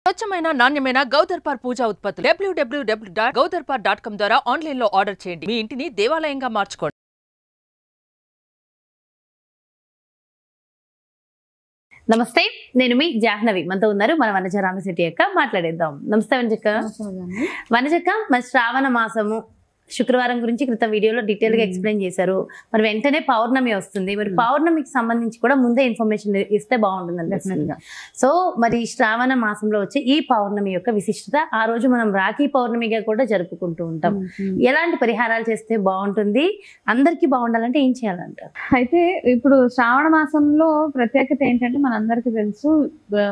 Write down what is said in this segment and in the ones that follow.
స్వచ్ఛమైన నాణ్యమైన గౌదర్పార్ పూజా ఉత్పత్తులు డబ్ల్యూడబ్ల్యూడబ్ల్యూ డాట్ గౌదర్పార్ డాట్ కామ్ ద్వారా ఆన్లైన్ లో ఆర్డర్ చేయండి మీ ఇంటిని దేవాలయంగా మార్చుకోండి నమస్తే నేను మీ జాహ్నవి మనతో ఉన్నారు మన వనజ రామశెట్టి యొక్క మాట్లాడేద్దాం నమస్తే వనజక్క వనజక్క మరి శ్రావణ మాసము శుక్రవారం గురించి క్రితం వీడియోలో డీటెయిల్ గా మ్మ్. ఎక్స్ప్లెయిన్ చేశారు మరి వెంటనే పౌర్ణమి వస్తుంది మరి పౌర్ణమికి సంబంధించి కూడా ముందే ఇన్ఫర్మేషన్ ఇస్తే బాగుంటుంది అనిపిస్తుంది సో మరి ఈ శ్రావణ మాసంలో వచ్చే ఈ పౌర్ణమి యొక్క విశిష్టత ఆ రోజు మనం రాఖీ పౌర్ణమిగా కూడా జరుపుకుంటూ ఉంటాం ఎలాంటి పరిహారాలు చేస్తే బాగుంటుంది అందరికీ బాగుండాలంటే ఏం చేయాలంటారు అయితే ఇప్పుడు శ్రావణ మాసంలో ప్రత్యేకత ఏంటంటే మనందరికీ తెలుసు ఆ,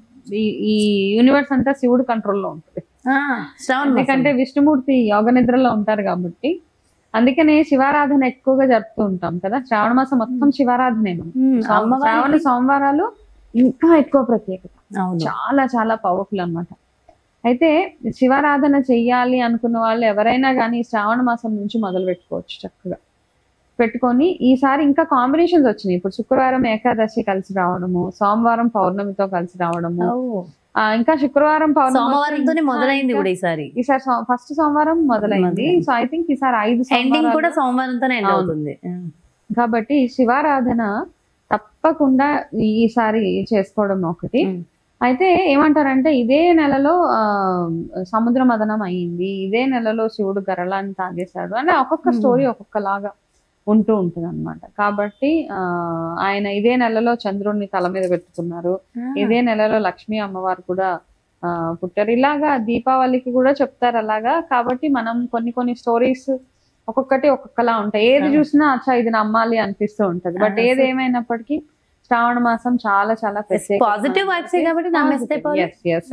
ఈ- ఈ యూనివర్స్ అంతా శివుడు కంట్రోల్లో ఉంటుంది శ్రావణ ఎందుకంటే విష్ణుమూర్తి యోగ నిద్రలో ఉంటారు కాబట్టి అందుకనే శివారాధన ఎక్కువగా జరుపుతూ ఉంటాం కదా శ్రావణ మాసం మొత్తం శివారాధనే మనం. శ్రావణ అమ్మవారి సోమవారాలు ఇంకా ఎక్కువ ప్రత్యేకత అవును చాలా చాలా పవర్ఫుల్ అన్నమాట అయితే శివారాధన చెయ్యాలి అనుకున్న వాళ్ళు ఎవరైనా కానీ శ్రావణ మాసం నుంచి మొదలు పెట్టుకోవచ్చు చక్కగా పెట్టుకొని ఈసారి ఇంకా కాంబినేషన్స్ వచ్చినాయి ఇప్పుడు శుక్రవారం ఏకాదశి కలిసి రావడము సోమవారం పౌర్ణమితో కలిసి రావడము ఓ. ఆ, ఇంకా శుక్రవారం పౌర్ణమి వస్తే సోమవారంతోనే ఇంకా మొదలైంది ఇంకా- కూడా ఈసారి ఈసారి ఫస్ట్ సోమవారం మొదలైంది మొదలైంది. సో ఐ థింక్ ఈసారి ఐదు ఎండింగ్ కూడా సోమవారాలు సోమవారంతోనే ఎండ్ అవును. అవుతుంది కాబట్టి శివారాధన తప్పకుండా ఈసారి చేసుకోవడం ఒకటి ఉమ్. అయితే ఏమంటారంటే ఇదే నెలలో ఆ సముద్ర మదనం అయింది ఇదే నెలలో శివుడు గరళాన్ని తాగేశాడు అంటే ఒక్కొక్క Hmm. స్టోరీ ఒక్కొక్కలాగా ఉంటూ ఉంటుంది అనమాట కాబట్టి ఆ ఆయన ఇదే నెలలో చంద్రుడిని తల మీద పెట్టుకున్నారు ఇదే నెలలో లక్ష్మీ అమ్మవారు కూడా ఆ పుట్టారు ఇలాగా దీపావళికి కూడా చెప్తారు అలాగా కాబట్టి మనం కొన్ని కొన్ని స్టోరీస్ ఒక్కొక్కటి ఒక్కొక్కలా ఉంటాయి ఏది ఆ. చూసినా అచ్చా ఇది నమ్మాలి అనిపిస్తూ ఉంటది బట్ ఆ, ఏది so- ఏమైనప్పటికీ శ్రావణ మాసం చాలా చాలా పాజిటివ్ వైబ్స్ కాబట్టి నమ్మేస్తే పోలే. ఎస్ ఎస్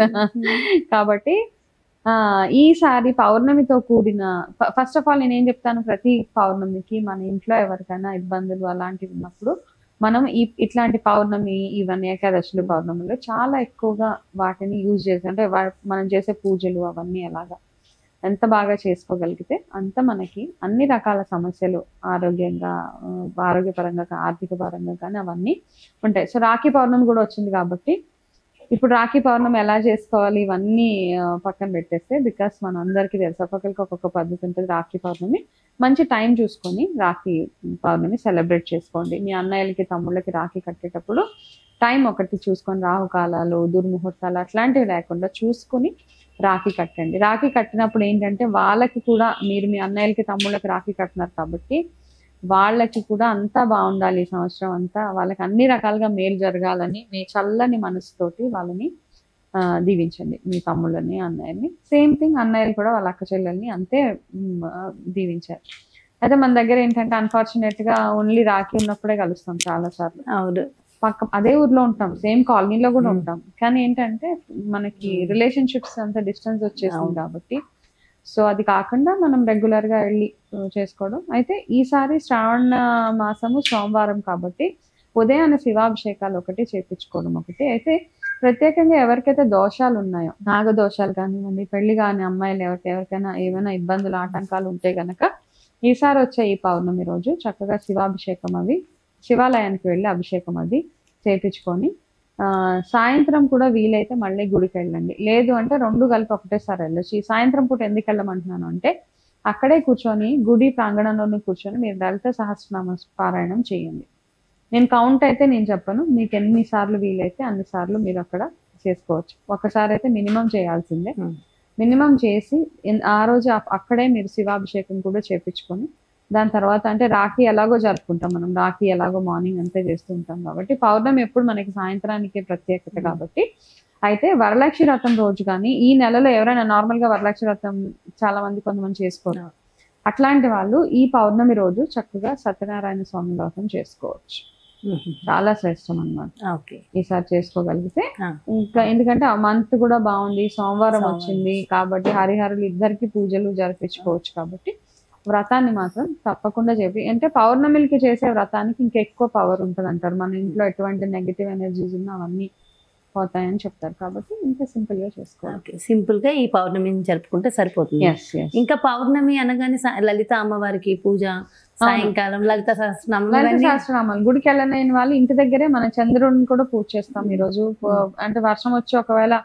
కాబట్టి ఆ ఈసారి పౌర్ణమితో కూడిన ఫస్ట్ ఆఫ్ ఆల్ నేను ఏం చెప్తాను ప్రతి పౌర్ణమికి మన ఇంట్లో ఎవరికైనా ఇబ్బందులు అలాంటివి ఉన్నప్పుడు మనం ఈ ఇట్లాంటి పౌర్ణమి ఇవన్నీ ఏకాదశులు పౌర్ణమిలో చాలా ఎక్కువగా వాటిని యూజ్ చేసి అంటే వా- మనం చేసే పూజలు అవన్నీ ఎలాగా ఎంత బాగా చేసుకోగలిగితే అంత మనకి అన్ని రకాల సమస్యలు ఆరోగ్యంగా ఆ, ఆరోగ్యపరంగా కా- ఆర్థిక పరంగా కానీ అవన్నీ ఉంటాయి సో రాఖీ పౌర్ణమి కూడా వచ్చింది కాబట్టి ఇప్పుడు రాఖీ పౌర్ణమి ఎలా చేసుకోవాలి ఇవన్నీ ఆ, పక్కన పెట్టేస్తే బికాస్ మన అందరికీ తెలుసు ఒక్కొక్కరికి ఒక్కొక్క పద్ధతి ఉంటుంది రాఖీ పౌర్ణమి మంచి టైం చూసుకొని రాఖీ పౌర్ణమి సెలబ్రేట్ చేసుకోండి మీ అన్నయ్యలకి తమ్ముళ్ళకి రాఖీ కట్టేటప్పుడు టైం ఒకటి చూసుకొని రాహుకాలాలు దుర్ముహూర్తాలు అట్లాంటివి లేకుండా చూసుకొని రాఖీ కట్టండి రాఖీ కట్టినప్పుడు ఏంటంటే వాళ్ళకి కూడా మీరు మీ అన్నయ్యలకి తమ్ముళ్ళకి రాఖీ కట్టినారు కాబట్టి వాళ్ళకి కూడా అంతా బాగుండాలి ఈ సంవత్సరం అంతా వాళ్ళకి అన్ని రకాలుగా మేలు జరగాలని మీ చల్లని మనసుతోటి వాళ్ళని ఆ, దీవించండి మీ తమ్ముళ్ళని అన్నయ్యని సేమ్ థింగ్ అన్నయ్యలు కూడా వాళ్ళ అక్క చెల్లెల్ని అంతే మ్, ఆ, దీవించారు అయితే మన దగ్గర ఏంటంటే అన్ఫార్చునేట్ గా ఓన్లీ రాఖీ ఉన్నప్పుడే కలుస్తాం చాలా సార్లు అవును పక్క అదే ఊర్లో ఉంటాం సేమ్ కాలనీలో కూడా Hmm. ఉంటాం కానీ ఏంటంటే మనకి Hmm. రిలేషన్షిప్స్ అంత డిస్టెన్స్ వచ్చేసింది అవును. కాబట్టి సో అది కాకుండా మనం రెగ్యులర్ గా వెళ్ళి uh, చేసుకోవడం అయితే ఈసారి శ్రావణ మాసము సోమవారం కాబట్టి ఉదయాన్నే శివాభిషేకాలు ఒకటి చేపించుకోవడం ఒకటి అయితే ప్రత్యేకంగా ఎవరికైతే దోషాలు ఉన్నాయో నాగ దోషాలు కానివ్వండి పెళ్లి కాని అమ్మాయిలు ఎవరికి ఎవరికైనా ఏమైనా ఇబ్బందులు ఆటంకాలు ఉంటే గనక ఈసారి వచ్చే ఈ పౌర్ణమి రోజు చక్కగా శివాభిషేకం అవి శివాలయానికి వెళ్ళి అభిషేకం అది చేపించుకొని ఆ, సాయంత్రం కూడా వీలైతే మళ్ళీ గుడికి వెళ్ళండి లేదు అంటే రెండు కలిపి ఒకటేసారి వెళ్ళొచ్చు ఈ సాయంత్రం పూట ఎందుకు వెళ్ళమంటున్నాను అంటే అక్కడే కూర్చొని గుడి ప్రాంగణంలోనే కూర్చొని మీరు లలిత సహస్రనామ పారాయణం చేయండి నేను కౌంట్ అయితే నేను చెప్పను మీకు ఎన్ని సార్లు వీలైతే అన్ని సార్లు మీరు అక్కడ చేసుకోవచ్చు ఒకసారి అయితే మినిమం చేయాల్సిందే Hmm. మినిమం చేసి ఎన్- ఆ రోజు అప్- అక్కడే మీరు శివాభిషేకం కూడా చేపించుకొని దాని తర్వాత అంటే రాఖీ ఎలాగో జరుపుకుంటాం మనం రాఖీ ఎలాగో మార్నింగ్ అంతే చేస్తూ ఉంటాం కాబట్టి పౌర్ణమి ఎప్పుడు మనకి సాయంత్రానికి ప్రత్యేకత Hmm. కాబట్టి అయితే వరలక్ష్మి వ్రతం రోజు కానీ ఈ నెలలో ఎవరైనా నార్మల్ గా వరలక్ష్మి వ్రతం చాలా మంది కొంతమంది చేసుకోరు Yeah. అట్లాంటి వాళ్ళు ఈ పౌర్ణమి రోజు చక్కగా సత్యనారాయణ స్వామి వ్రతం చేసుకోవచ్చు చాలా శ్రేష్టం అన్నమాట ఓకే ఈసారి చేసుకోగలిగితే ఆ. ఇంకా ఎందుకంటే ఆ మంత్ కూడా బాగుంది సోమవారం సోమవారం. వచ్చింది కాబట్టి హరిహరులు ఇద్దరికి పూజలు జరిపించుకోవచ్చు కాబట్టి వ్రతాన్ని మాత్రం తప్పకుండా చెప్పి అంటే పౌర్ణమికి చేసే వ్రతానికి ఇంకా ఎక్కువ పవర్ ఉంటుంది అంటారు మన ఇంట్లో ఎటువంటి నెగిటివ్ ఎనర్జీస్ ఉన్నా అవన్నీ పోతాయని చెప్తారు కాబట్టి ఇంకా సింపుల్ గా చేసుకోవాలి ఓకే సింపుల్ గా ఈ పౌర్ణమిని జరుపుకుంటే సరిపోతుంది ఎస్ ఎస్ ఇంకా పౌర్ణమి అనగానే సా- లలిత అమ్మవారికి పూజ సాయంకాలం లలిత సహస్రనామం లలిత ఇవన్నీ సహస్రనామాలు గుడికి వెళ్ళలేని వాళ్ళు ఇంటి దగ్గరే మన చంద్రుడిని కూడా పూజ చేస్తాం ఈ రోజు ప- అంటే వర్షం వచ్చి ఒకవేళ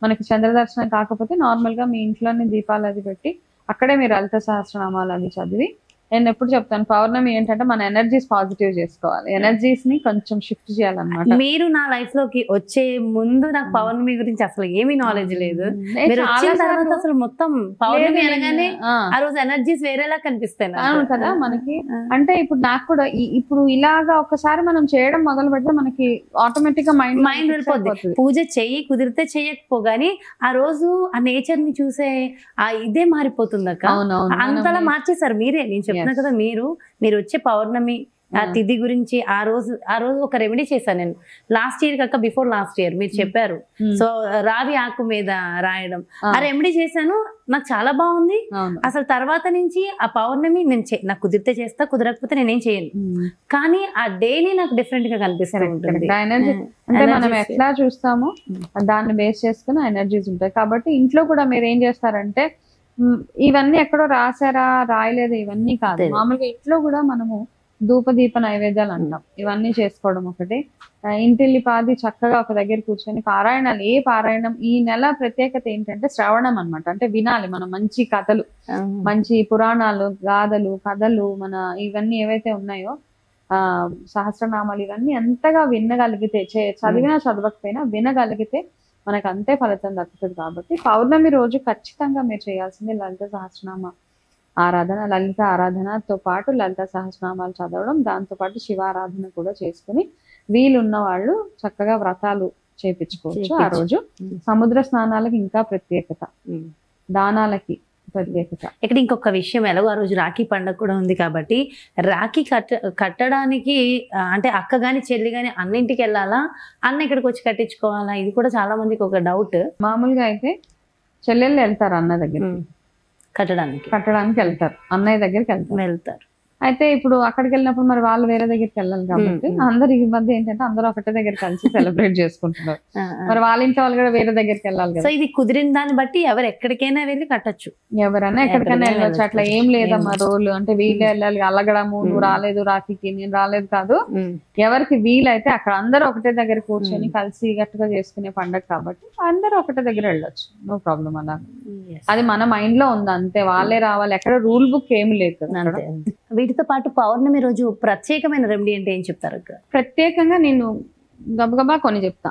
మనకి చంద్ర దర్శనం కాకపోతే నార్మల్ గా మీ ఇంట్లోనే దీపాలు అది పెట్టి అక్కడే మీరు లలిత సహస్రనామాలు అది చదివి నేను ఎప్పుడు చెప్తాను పౌర్ణమి ఏంటంటే మన ఎనర్జీస్ పాజిటివ్ చేసుకోవాలి ఎనర్జీస్ ని కొంచెం షిఫ్ట్ చేయాలన్నమాట మీరు నా లైఫ్ లోకి వచ్చే ముందు నాకు పౌర్ణమి గురించి అసలు ఏమీ నాలెడ్జ్ లేదు నేను మీరు వచ్చిన చాలా తర్వాత సార్లు- అసలు మొత్తం పౌర్ణమి లేదు, అనగానే ఆ. ఆ రోజు ఎనర్జీస్ వేరేలా కనిపిస్తాయి నాకు. అవును కదా మనకి ఆ. అంటే ఇప్పుడు నాకు కూడా ఈ- ఇప్పుడు ఇలాగా ఒకసారి మనం చేయడం మొదలు పెడితే మనకి ఆటోమేటిక్ గా మైండ్ మైండ్ వెళ్ళిపోద్ది పూజ చెయ్యి కుదిరితే చెయ్యకపోగాని ఆ రోజు ఆ నేచర్ ని చూసే ఆ ఇదే మారిపోతుంది అక్క అవునవును అంతలా మార్చేశారు మీరే నేను చెప్తున్నా Yes. కదా మీరు మీరు వచ్చే పౌర్ణమి ఆ Mm. తిథి గురించి ఆ రోజు ఆ రోజు ఒక రెమెడీ చేశాను నేను లాస్ట్ ఇయర్ కాక బిఫోర్ లాస్ట్ ఇయర్ మీరు చెప్పారు Mm. సో రావి ఆకు మీద రాయడం ఆ. ఆ రెమెడీ చేశాను నాకు చాలా బాగుంది అవును అసలు తర్వాత నుంచి ఆ పౌర్ణమి నేను చే- నాకు కుదిరితే చేస్తా కుదరకపోతే నేనేం చేయను ఉమ్. కానీ ఆ డేని నాకు డిఫరెంట్ గా కనిపిస్తూ Correct, ఉంటుంది correct. ఆ energy- Mm. అంటే మనం Energies. ఎట్లా చూస్తామో దాన్ని బేస్ చేసుకుని ఎనర్జీస్ ఉంటాయి కాబట్టి ఇంట్లో కూడా మీరు ఏం చేస్తారంటే మ్, ఇవన్నీ ఎక్కడో రాసారా రాయలేదు ఇవన్నీ కాదు లేదు. మామూలుగా ఇంట్లో కూడా మనము ధూప దీప నైవేద్యాలు అంటాం ఇవన్నీ చేసుకోవడం ఒకటి ఆ, ఇంటిల్లి పాది చక్కగా ఒక దగ్గర కూర్చొని పారాయణాలు ఏ పారాయణం ఈ నెల ప్రత్యేకత ఏంటంటే శ్రవణం అన్నమాట అంటే వినాలి మనం మంచి కథలు Ah. మంచి పురాణాలు గాథలు కథలు మన ఇవన్నీ ఏవైతే ఉన్నాయో ఆ సహస్రనామాలు ఇవన్నీ ఎంతగా వినగలిగితే చే- చదివినా చదవకపోయినా వినగలిగితే మనకు అంతే ఫలితం దక్కుతుంది కాబట్టి పౌర్ణమి రోజు ఖచ్చితంగా మీరు చేయాల్సింది లలిత సహస్రనామ ఆరాధన లలిత ఆరాధనతో పాటు లలిత సహస్రనామాలు చదవడం దాంతో పాటు శివారాధన కూడా చేసుకుని వీలున్న వాళ్ళు చక్కగా వ్రతాలు చేపించుకోవచ్చు ఆ చేపించు. రోజు Mm. సముద్ర స్నానాలకి ఇంకా ప్రత్యేకత Mm. దానాలకి ప్రత్యేకత ఇక్కడ ఇంకొక విషయం ఎలాగో ఆ రోజు రాఖీ పండుగ కూడా ఉంది కాబట్టి రాఖీ కట్ట కట్టడానికి ఆ, అంటే అక్క గాని చెల్లి గాని అన్నింటికి వెళ్ళాలా అన్న ఇక్కడికి వచ్చి కట్టించుకోవాలా ఇది కూడా చాలా మందికి ఒక డౌట్ మామూలుగా అయితే చెల్లెళ్ళు వెళ్తారు అన్న దగ్గర కట్టడానికి కట్టడానికి వెళ్తారు అన్నయ్య దగ్గరికి వెళ్తారు వెళ్తారు అయితే ఇప్పుడు అక్కడికి వెళ్ళినప్పుడు మరి వాళ్ళు వేరే దగ్గరికి వెళ్ళాలి కాబట్టి మ్మ్. అందరు ఈ మధ్య ఏంటంటే అందరూ ఒకటే దగ్గర కలిసి సెలబ్రేట్ చేసుకుంటున్నారు ఆ, ఆ. మరి వాళ్ళ ఇంట్లో వాళ్ళు కూడా వేరే దగ్గరికి వెళ్ళాలి సో కదా ఇది కుదిరిన దాన్ని బట్టి ఎవరు ఎక్కడికైనా వెళ్ళి కట్టొచ్చు ఎవరైనా ఎక్కడికైనా ఎక్కడికైనా వెళ్ళొచ్చు అట్లా ఏం లేదమ్మా ఏం రోల్ అంటే వీళ్ళే వెళ్ళాలి అలగడము నువ్వు మ్మ్. రాలేదు రాఖీకి నేను రాలేదు కాదు ఎవరికి వీలైతే అక్కడ అందరూ ఒకటే దగ్గర కూర్చొని మ్మ్. కలిసి గట్టుగా చేసుకునే పండగ కాబట్టి అందరూ ఒకటే దగ్గర వెళ్ళొచ్చు నో ప్రాబ్లం అలా Yes. అది మన మైండ్ లో ఉంది అంతే వాళ్ళే రావాలి ఎక్కడ రూల్ బుక్ ఏమి లేదు కదా అక్కడ. అంతే అంతే. వీటితో పాటు పౌర్ణమి రోజు ప్రత్యేకమైన రెమెడీ అంటే ఏం చెప్తారు అక్క ప్రత్యేకంగా నేను గబగబా కొన్ని చెప్తా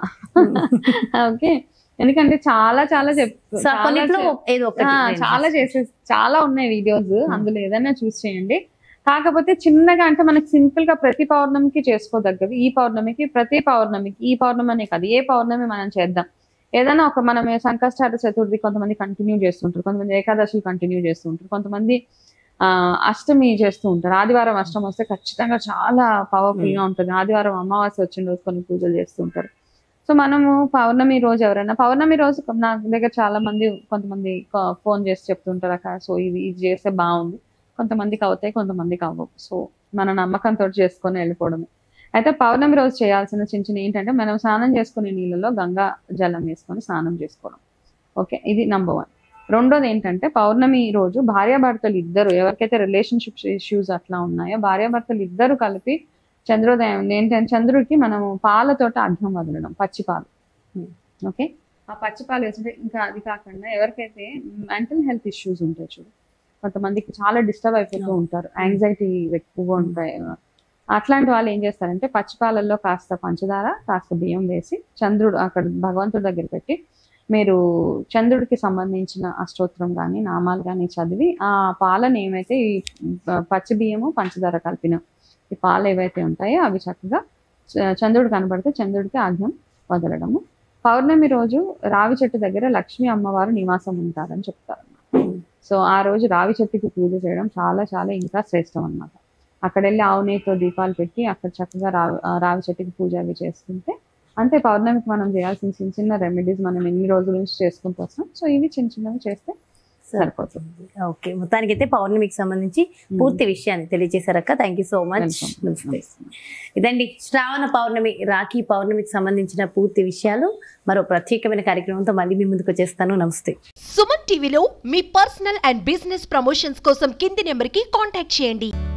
ఓకే ఎందుకంటే చాలా చాలా చెప్ సో చాలా కొన్నిట్లో చెప్- ఏదో ఒకటి ఆ, రెండు. చాలా చేసే చాలా ఉన్నాయి వీడియోస్ అందులో ఏదైనా చూస్ చేయండి కాకపోతే చిన్నగా అంటే మనకి సింపుల్ గా ప్రతి పౌర్ణమికి చేసుకోదగ్గది ఈ పౌర్ణమికి ప్రతి పౌర్ణమికి ఈ పౌర్ణమి అనే కాదు ఏ పౌర్ణమి మనం చేద్దాం ఏదైనా ఒక మనం ఏ సంకష్టార చతుర్థి కొంతమంది కంటిన్యూ చేస్తుంటారు కొంతమంది ఏకాదశి కంటిన్యూ చేస్తుంటారు కొంతమంది ఆ అష్టమి చేస్తూ ఉంటారు ఆదివారం అష్టమి వస్తే ఖచ్చితంగా చాలా పవర్ఫుల్ గా ఉంటుంది ఆదివారం అమావాస్య వచ్చిన రోజు కొన్ని పూజలు చేస్తూ ఉంటారు సో మనము పౌర్ణమి రోజు ఎవరైనా పౌర్ణమి రోజు నా దగ్గర చాలా మంది కొంతమంది ఫోన్ చేసి చెప్తుంటారు అక్కడ సో ఇది ఇది చేస్తే బాగుంది కొంతమందికి అవుతాయి కొంతమందికి అవ్వవు సో మన నమ్మకంతో చేసుకొని వెళ్ళిపోవడమే అయితే పౌర్ణమి రోజు చేయాల్సిన చిన్న చిన్న ఏంటంటే మనం స్నానం చేసుకునే నీళ్ళలో గంగా జలం వేసుకొని స్నానం చేసుకోవడం ఓకే ఇది నంబర్ వన్ రెండోది ఏంటంటే పౌర్ణమి రోజు భార్యాభర్తలు ఇద్దరు ఎవరికైతే రిలేషన్షిప్ ఇష్యూస్ అట్లా ఉన్నాయో భార్యాభర్తలు ఇద్దరు కలిపి చంద్రోదయం ఏంటంటే చంద్రుడికి మనము పాలతోట అర్థం వదలడం పచ్చి పాలు Hmm. ఓకే ఆ పచ్చి పాలు వేస్తుంటే ఇంకా అది కాకుండా ఎవరికైతే మెంటల్ హెల్త్ ఇష్యూస్ ఉంటాయి చూడు కొంతమందికి చాలా డిస్టర్బ్ అయిపోతూ ఉంటారు యాంగ్జైటీ ఎక్కువగా ఉంటాయి అట్లాంటి వాళ్ళు ఏం చేస్తారంటే పచ్చి పాలల్లో కాస్త పంచదార కాస్త బియ్యం వేసి చంద్రుడు అక్కడ భగవంతుడి దగ్గర పెట్టి మీరు చంద్రుడికి సంబంధించిన అష్టోత్తరం కానీ నామాలు కానీ చదివి ఆ పాలను ఏమైతే ఈ ప- పచ్చి బియ్యము పంచదార కలిపిన ఈ పాలు ఏవైతే ఉంటాయో అవి చక్కగా చ- చంద్రుడు కనబడితే చంద్రుడికి ఆజ్ఞం వదలడము పౌర్ణమి రోజు రావి చెట్టు దగ్గర లక్ష్మీ అమ్మవారు నివాసం ఉంటారని చెప్తారు సో ఆ రోజు రావి చెట్టుకి పూజ చేయడం చాలా చాలా ఇంకా శ్రేష్టం అన్నమాట అక్కడ వెళ్ళి ఆవు నెయ్యితో దీపాలు పెట్టి అక్కడ చక్కగా రావి ఆ రావి చెట్టుకి పూజ అవి చేసుకుంటే అంతే పౌర్ణమికి మనం చేయాల్సిన చిన్న చిన్న రెమెడీస్ మనం ఎన్ని రోజుల నుంచి చేసుకుంటూ వస్తాం సో ఇవి చిన్న చిన్నవి చేస్తే సరిపోతుంది ఓకే మొత్తానికి అయితే పౌర్ణమికి సంబంధించి పూర్తి విషయాన్ని తెలియజేశారక్క thank you so much Welcome. ఇదండి శ్రావణ పౌర్ణమి రాఖీ పౌర్ణమికి సంబంధించిన పూర్తి విషయాలు మరో ప్రత్యేకమైన కార్యక్రమంతో మళ్ళీ మీ ముందుకు వచ్చేస్తాను నమస్తే సుమన్ టీవీలో మీ పర్సనల్ అండ్ బిజినెస్ ప్రమోషన్స్ కోసం కింది నెంబర్కి కాంటాక్ట్ చేయండి